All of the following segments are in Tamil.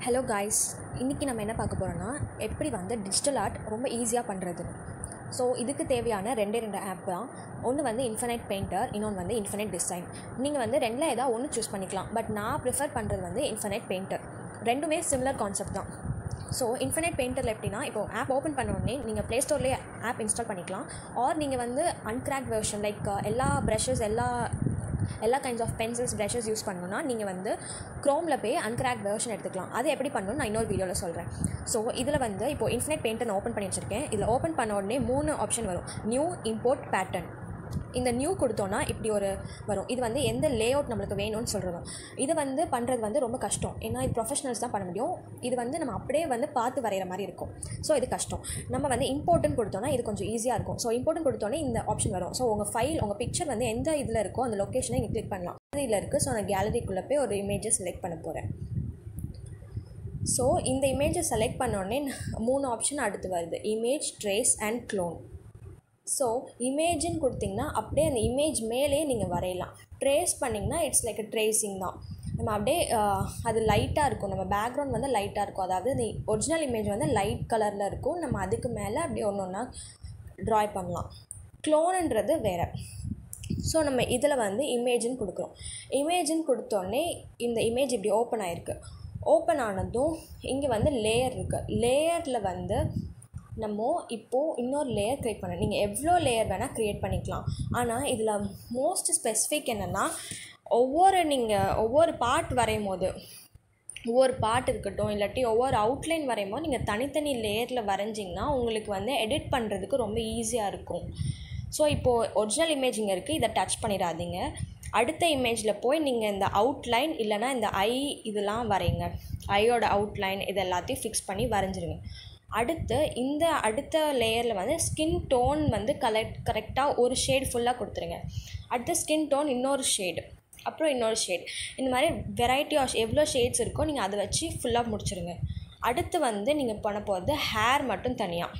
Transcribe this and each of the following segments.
ஹலோ காய்ஸ் இன்றைக்கி நம்ம என்ன பார்க்க போகிறோன்னா எப்படி வந்து டிஜிட்டல் ஆர்ட் ரொம்ப ஈஸியாக பண்ணுறதுன்னு ஸோ இதுக்கு தேவையான ரெண்டே ரெண்டு ஆப் தான் ஒன்று வந்து இன்ஃபினைட் பெயிண்டர் இன்னொன்று வந்து இன்ஃபினைட் டிசைன் நீங்கள் வந்து ரெண்டில் ஏதாவது ஒன்று சூஸ் பண்ணிக்கலாம் பட் நான் ப்ரிஃபர் பண்ணுறது வந்து இன்ஃபினைட் பெயிண்டர் ரெண்டுமே சிமிலர் கான்செப்ட் தான் ஸோ இன்ஃபினைட் பெயிண்டரில் எப்படின்னா இப்போ ஆப் ஓப்பன் பண்ண உடனே நீங்கள் ப்ளே ஸ்டோர்லேயே ஆப் இன்ஸ்டால் பண்ணிக்கலாம் ஆர் நீங்கள் வந்து அன்கிராக் வெர்ஷன் லைக் எல்லா ப்ரஷஸ் எல்லா எல்லா kinds of pencils brushes use பண்ணணும்னா நீங்கள் வந்து க்ரோமில் போய் அன்கிராக் வெர்ஷன் எடுத்துக்கலாம் அது எப்படி பண்ணணும்னு நான் இன்னொரு வீடியோவில் சொல்கிறேன் ஸோ இதில் வந்து இப்போ இன்ஃபினைட் பெயிண்டர் நான் ஓப்பன் பண்ணி வச்சிருக்கேன் இதில் ஓப்பன் பண்ண உடனே மூணு ஆப்ஷன் வரும் நியூ இம்போர்ட் பேட்டர்ன் இந்த நியூ கொடுத்தோன்னா இப்படி ஒரு வரும் இது வந்து எந்த லே அவுட் நம்மளுக்கு வேணும்னு சொல்கிறோம் இது வந்து பண்ணுறது வந்து ரொம்ப கஷ்டம் ஏன்னா இது ப்ரொஃபஷனல்ஸ் தான் பண்ண முடியும் இது வந்து நம்ம அப்படியே வந்து பார்த்து வரைகிற மாதிரி இருக்கும் ஸோ இது கஷ்டம் நம்ம வந்து இம்போர்ட்டன் கொடுத்தோன்னா இது கொஞ்சம் ஈஸியாக இருக்கும் ஸோ இம்போர்ட்டன் கொடுத்தோன்னே இந்த ஆப்ஷன் வரும் ஸோ உங்கள் ஃபைல் உங்கள் பிக்சர் வந்து எந்த இதில் இருக்கோ அந்த லொக்கேஷனை நீங்கள் கிளிக் பண்ணலாம் இதில் இருக்குது ஸோ நான் கேலரிக்குள்ளே போய் ஒரு இமேஜை செலக்ட் பண்ண போகிறேன் ஸோ இந்த இமேஜை செலக்ட் பண்ணோடனே மூணு ஆப்ஷன் அடுத்து வருது image trace and clone so இமேஜின்னு கொடுத்தீங்கன்னா அப்படியே அந்த இமேஜ் மேலே நீங்கள் வரையலாம் ட்ரேஸ் பண்ணிங்கன்னா இட்ஸ் லைக் ட்ரேசிங் தான் நம்ம அப்படியே அது லைட்டாக இருக்கும் நம்ம பேக்ரவுண்ட் வந்து லைட்டாக இருக்கும் அதாவது நீ ஒரிஜினல் இமேஜ் வந்து லைட் கலரில் இருக்கும் நம்ம அதுக்கு மேலே அப்படியே ஒன்று ஒன்றா ட்ராய் பண்ணலாம் க்ளோனுன்றது வேறு ஸோ நம்ம இதில் வந்து இமேஜின்னு கொடுக்குறோம் இமேஜின்னு கொடுத்தோடனே இந்த இமேஜ் இப்படி ஓப்பன் ஆகிருக்கு ஓப்பன் ஆனதும் இங்கே வந்து லேயர் இருக்குது லேயரில் வந்து நம்ம இப்போது இன்னொரு லேயர் க்ரியேட் பண்ண நீங்கள் எவ்வளோ லேயர் வேணால் க்ரியேட் பண்ணிக்கலாம் ஆனால் இதில் மோஸ்ட் ஸ்பெசிஃபிக் என்னென்னா ஒவ்வொரு நீங்கள் ஒவ்வொரு பார்ட் வரையும் போது ஒவ்வொரு பார்ட் இருக்கட்டும் இல்லாட்டி ஒவ்வொரு அவுட்லைன் வரையும் போது நீங்கள் தனித்தனி லேயரில் வரைஞ்சிங்கன்னா உங்களுக்கு வந்து எடிட் பண்ணுறதுக்கு ரொம்ப ஈஸியாக இருக்கும் ஸோ இப்போது ஒரிஜினல் இமேஜ் இங்கே இருக்குது இதை டச் பண்ணிடாதீங்க அடுத்த இமேஜில் போய் நீங்கள் இந்த அவுட்லைன் இல்லைனா இந்த ஐ இதெல்லாம் வரைங்க ஐயோட அவுட்லைன் இது எல்லாத்தையும் ஃபிக்ஸ் பண்ணி வரைஞ்சிருங்க அடுத்து இந்த அடுத்த லேயரில் வந்து ஸ்கின் டோன் வந்து கலெக்ட் கரெக்டாக ஒரு ஷேட் ஃபுல்லாக கொடுத்துருங்க அடுத்து ஸ்கின் டோன் இன்னொரு ஷேடு அப்புறம் இன்னொரு ஷேட் இந்த மாதிரி வெரைட்டி ஆஃப் எவ்வளோ ஷேட்ஸ் இருக்கோ நீங்கள் அதை வச்சு ஃபுல்லாக முடிச்சிருங்க அடுத்து வந்து நீங்கள் பண்ண போகிறது ஹேர் மட்டும் தனியாக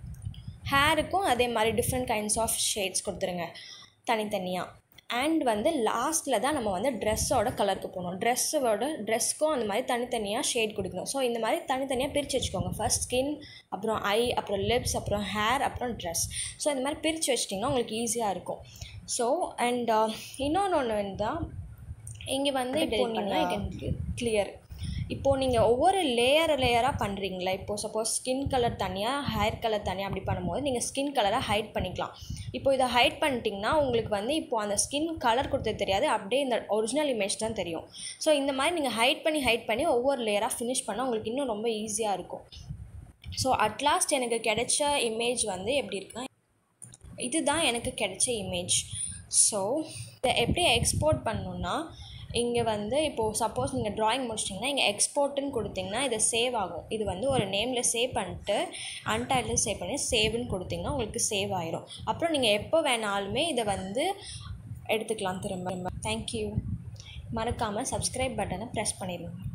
ஹேருக்கும் அதே மாதிரி டிஃப்ரெண்ட் கைண்ட்ஸ் ஆஃப் ஷேட்ஸ் கொடுத்துருங்க தனித்தனியாக அண்ட் வந்து லாஸ்ட்டில் தான் நம்ம வந்து ட்ரெஸ்ஸோட கலருக்கு போகணும் ட்ரெஸ்ஸோட ட்ரெஸ்க்கும் அந்த மாதிரி தனித்தனியாக ஷேட் கொடுக்கணும் ஸோ இந்த மாதிரி தனித்தனியாக பிரித்து வச்சுக்கோங்க ஃபர்ஸ்ட் ஸ்கின் அப்புறம் ஐ அப்புறம் லிப்ஸ் அப்புறம் ஹேர் அப்புறம் ட்ரெஸ் ஸோ இந்த மாதிரி பிரித்து வச்சிட்டிங்கன்னா உங்களுக்கு ஈஸியாக இருக்கும் ஸோ அண்ட் இன்னொன்று ஒன்று தான் இங்கே வந்து இப்போ நீங்கள் கிளியர் இப்போது நீங்கள் ஒவ்வொரு லேயர் லேயராக பண்ணுறீங்களா இப்போது சப்போஸ் ஸ்கின் கலர் தனியாக ஹேர் கலர் தனியாக அப்படி பண்ணும்போது நீங்கள் ஸ்கின் கலரை ஹைட் பண்ணிக்கலாம் இப்போ இதை ஹைட் பண்ணிட்டிங்கன்னா உங்களுக்கு வந்து இப்போது அந்த ஸ்கின் கலர் கொடுத்தது தெரியாது அப்படியே இந்த ஒரிஜினல் இமேஜ் தான் தெரியும் ஸோ இந்த மாதிரி நீங்கள் ஹைட் பண்ணி ஹைட் பண்ணி ஒவ்வொரு லேயராக ஃபினிஷ் பண்ணால் உங்களுக்கு இன்னும் ரொம்ப ஈஸியாக இருக்கும் ஸோ அட்லாஸ்ட் எனக்கு கிடைச்ச இமேஜ் வந்து எப்படி இருக்குன்னா இதுதான் எனக்கு கிடைச்ச இமேஜ் ஸோ இதை எப்படி எக்ஸ்போர்ட் பண்ணணுன்னா இங்கே வந்து இப்போது சப்போஸ் நீங்கள் ட்ராயிங் முடிச்சிட்டிங்கன்னா இங்கே எக்ஸ்போர்ட்டுன்னு கொடுத்திங்கன்னா இது சேவ் ஆகும் இது வந்து ஒரு நேமில் சேவ் பண்ணிட்டு அன்டைட்டில் சேவ் பண்ணி சேவ்னு கொடுத்திங்கன்னா உங்களுக்கு சேவ் ஆயிரும் அப்புறம் நீங்கள் எப்போ வேணாலுமே இதை வந்து எடுத்துக்கலாம் திரும்ப தேங்க்யூ மறக்காமல் சப்ஸ்கிரைப் பட்டனை ப்ரெஸ் பண்ணிடுங்க